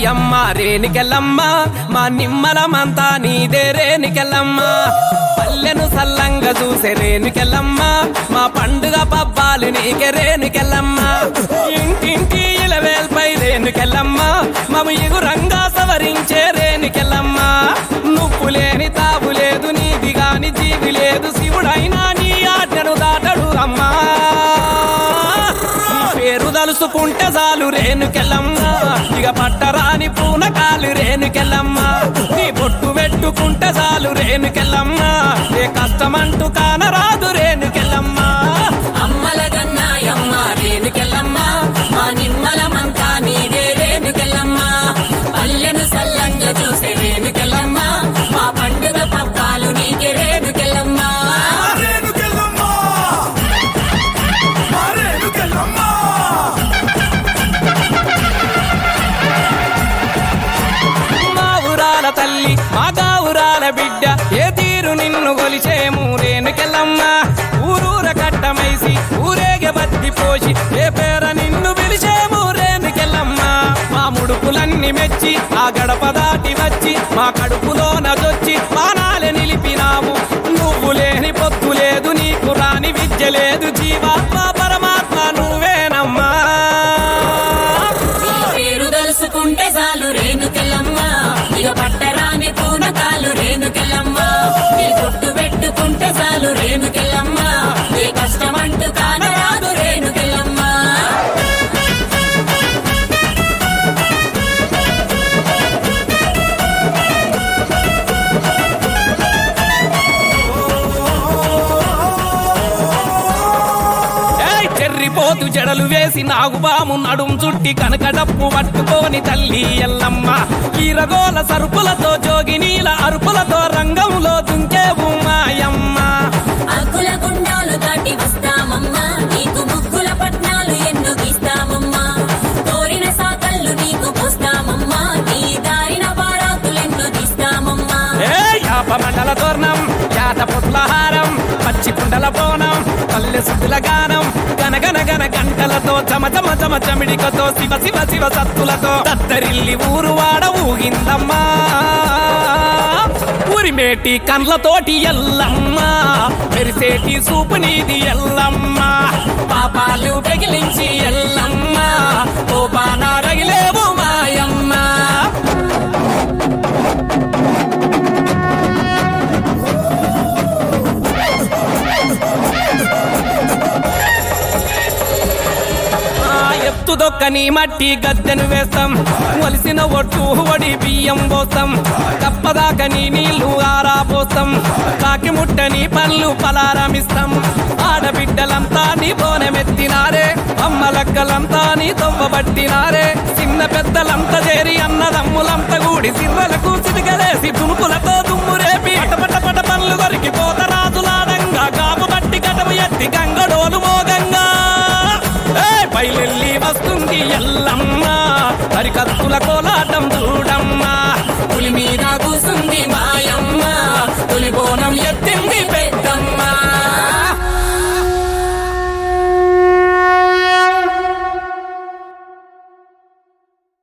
మాయమ్మ రేణికెళ్ళమ్మ మా నిమ్మలమంతా నీదే రేణికెళ్ళమ్మ పల్లెను సల్లంగా చూసే రేణుకెళ్ళమ్మ మా పండుగ పబ్బాలు నీకే రేణుకెళ్ళమ్మ ఇంటింటి ఇలవేల్పై రేణుకెళ్ళమ్మ మము ఎగురంగా సవరించే రేణుకెళ్ళమ్మ నువ్వు లేని తావు లేదు నీది గాని జీవి లేదు శివుడైనా నీ ఆజ్ఞను దాటడు అమ్మా నీ పేరు తలుసుకుంటే చాలు రేణుకెళ్ళమ్మ ఇక పట్టరాని పూనకాలు రేణుకెళ్ళమ్మ నీ బొట్టు పెట్టుకుంటే చాలు రేణుకెళ్ళమ్మ ఏ కష్టమంటూ కానరాదు రేణుకెళ్ళమ్మ అమ్మల గన్నాయమ్మ రేణుకెళ్ళమ్మ మా నిమ్మలమంతా నీదే రేణుకెళ్ళమ్మ పల్లెను సల్లంగా చూసే రేణుకెళ్ళమ్మ మా పండుగ పబ్బాలు నీకే రేణుకెళ్ళమ్మ రేణుకెళ్ళమ్మ మా రేణుకెళ్ళమ్మ మా ఊరాల తల్లి మా గావురాల బిడ్డ ఏ తీరు నిన్ను గొలిచేము రేణుకెళ్ళమ్మ ఊరూర కట్టమైసి ఊరేగే బత్తి పోసి ఏ పేర నిన్ను పిలిచేము రేణుకెళ్ళమ్మ మా ముడుపులన్నీ మెచ్చి ఆ గడప దాటి వచ్చి మా కడుపులో నదొచ్చి పానాలే నిలిపినాము నువ్వు లేని పొత్తు లేదు నీకు రాని విద్య లేదు జీవాత్మ పరమాత్మ నువ్వేనమ్మా నీ పేరు తలుసుకుంటే చాలు రేణుకెళ్ళమ్మ ఇక పట్టరాని పూనకాలు రేణుకెళ్ళమ్మ నీ గుట్టు పెట్టుకుంటే చాలు రేణుకెళ్ళమ్మ ఏ కష్టమంటూ కానరాదు రేణుకెళ్ళమ్మ ఏయ్ చెర్రిపోతు జడలు వేసి నాగుబాము నడుం చుట్టి కనకడప్పు పట్టుకోని తల్లి ఎల్లమ్మ ఈరగోల సరుపులతో జోగినీల అరుపులతో రంగంలో దుంకేవు మాయమ్మ అగ్గుల గుండాలు దాటి వస్తామమ్మా నీకు ముగ్గుల పట్నాలు ఎన్ను గీస్తామమ్మా కోరిన సాకళ్ళు నీకు పోస్తామమ్మా నీ దారిన బారాకులెన్ను తీస్తామమ్మా ఏ యాప మండల తోరణం యాత పుట్లహారం పచ్చి కుండల బోనం పల్లె సుద్దుల గానం గనగన గన గంటలతో చమ చమ చమ చమిడికతో శివ శివ శివ సత్తులతో దద్దరిల్లి ఊరు వాడ ఊగిందమ్మా ఉరిమేటి కండ్లతోటి ఎల్లమ్మ మెరిసేటి సూపు నీది ఎల్లమ్మ పాపాలు పెగిలించి ఎల్లమ్మ ఓ బానా రగిలేవు మాయమ్మ ఆ ఎత్తు దొక్కని మట్టి గద్దెను వేస్తాం వలిసిన ఒట్టు వడి బియ్యం పోస్తాం కప్పదాకని నీళ్లు ఆరా పోస్తాం కాకి ముట్టని పళ్ళు పలారమిస్తాం ఆడబిడ్డలంతా నీ బోనెమెత్తినారే అమ్మలక్కలంతా నీ తొవ్వబట్టినారే చిన్న పెద్దలంతా చేరి అన్నదమ్ములంతా కూడి సిర్రలకు చిటికలేసి తుణుకులతో దుమ్ము రేపి పటపట పట పనులు కొరికి పోత రాజులాడంగా కాపు బట్టి కటము ఎత్తి గంగడోలు మోగంగా ఏ బయలెల్లి వస్తుంది ఎల్లమ్మ హరికత్తుల కోలాట